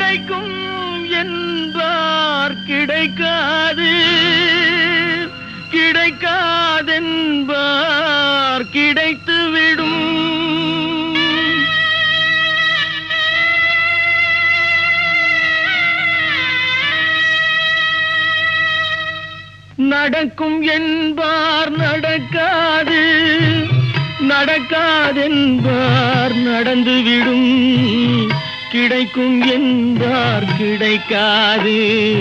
கிடைக்கும் என்பார் கிடைக்காது கிடைக்காதென்பார் கிடைத்துவிடும் நடக்கும் என்பார் நடக்காது நடக்காதென்பார் நடந்துவிடும் கிடைக்கும் என்பார் கிடைக்காது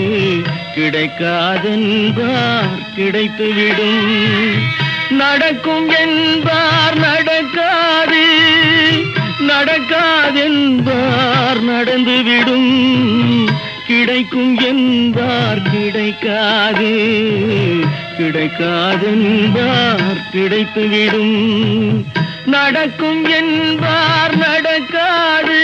கிடைக்காதென்பார் கிடைத்துவிடும் நடக்கும் என்பார் நடக்காது நடக்காதென்பார் நடந்துவிடும் கிடைக்கும் என்பார் கிடைக்காது கிடைக்காதென்பார் கிடைத்துவிடும் நடக்கும் என்பார் நடக்காது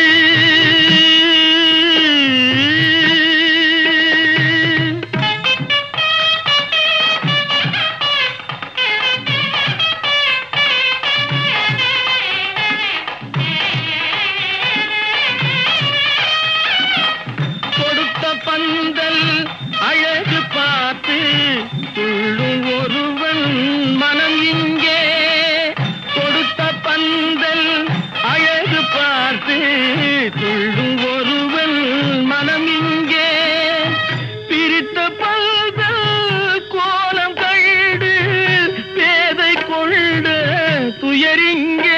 கொடுத்த பந்தல் அழகு பார்த்து துள்ளும் ஒருவன் மனம் இங்கே கொடுத்த பந்தல் அழகு பார்த்து துள்ளும் ஒருவன் மனம் இங்கே பிரித்த பல்தல் கோலம் கண்டு பேதை கொண்ட துயரிங்கே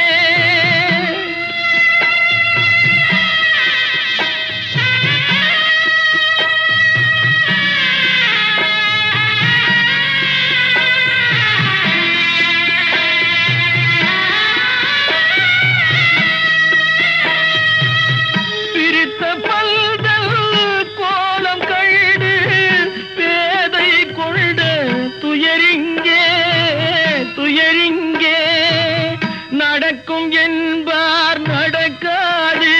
பிரித்த பல்தல் கோலம் கண்டு பேதை கொண்ட துயரிங்கே துயரிங்கே நடக்கும் என்பார் நடக்காது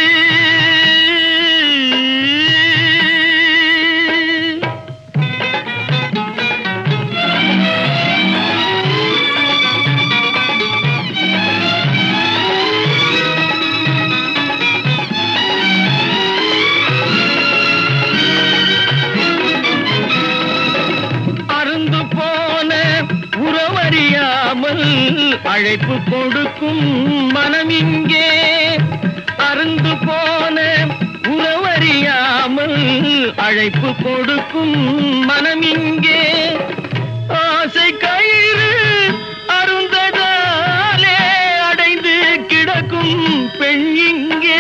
அருந்து போன உறவறியாமல் அழைப்பு கொடுக்கும் மனம் இங்கே அருந்து போன உறவறியாமல் அழைப்பு கொடுக்கும் மனம் இங்கே ஆசை கயிறு அருந்ததாலே அடைந்து கிடக்கும் பெண் இங்கே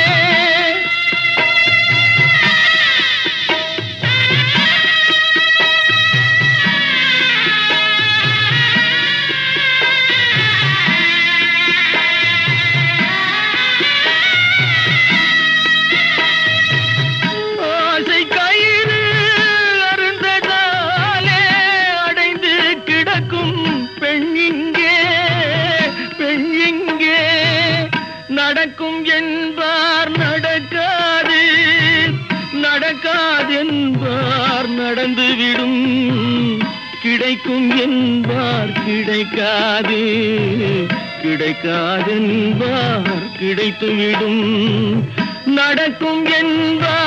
ஆசை கயிறு அருந்ததாலே அடைந்து கிடக்கும் பெண் இங்கே பெண் இங்கே நடக்கும் என்பார் நடக்காது நடக்காதென்பார் நடந்துவிடும் கிடைக்கும் என்பார் கிடைக்காது கிடைக்காதென்பார் கிடைத்துவிடும் நடக்கும் என்பார்